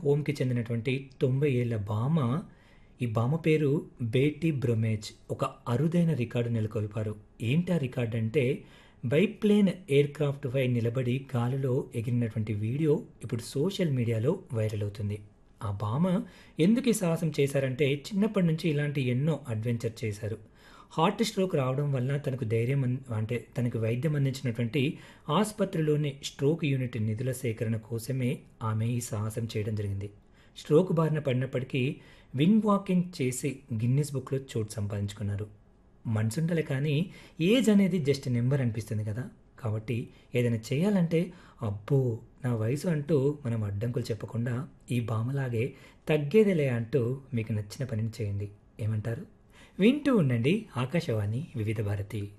హోమ్కి చెందినటువంటి తొంభై ఏళ్ల భామ ఈ భామ పేరు బేటీ బ్రొమేజ్ ఒక అరుదైన రికార్డు నెలకొల్పారు ఏంటి ఆ రికార్డ్ అంటే బైప్లేన్ ఎయిర్ క్రాఫ్ట్పై నిలబడి గాలిలో ఎగిరినటువంటి వీడియో ఇప్పుడు సోషల్ మీడియాలో వైరల్ అవుతుంది ఆ భామ ఎందుకు ఈ సాహసం చేశారంటే చిన్నప్పటి నుంచి ఇలాంటి ఎన్నో అడ్వెంచర్ చేశారు హార్ట్ స్ట్రోక్ రావడం వల్ల తనకు ధైర్యం అన్- అంటే తనకు వైద్యం అందించినటువంటి ఆసుపత్రిలోని స్ట్రోక్ యూనిట్ నిధుల సేకరణ కోసమే ఆమె ఈ సాహసం చేయడం జరిగింది స్ట్రోక్ బారిన పడినప్పటికీ వింగ్ వాకింగ్ చేసి గిన్నిస్ బుక్లో చోటు సంపాదించుకున్నారు మనసుండాలి కానీ ఏజ్ అనేది జస్ట్ నెంబర్ అనిపిస్తుంది కదా కాబట్టి ఏదైనా చేయాలంటే అబ్బో నా వయసు అంటూ మనం అడ్డంకులు చెప్పకుండా ఈ భామలాగే తగ్గేదిలే అంటూ మీకు నచ్చిన పనిని చేయండి ఏమంటారు వింటూ ఉండండి ఆకాశవాణి వివిధ భారతి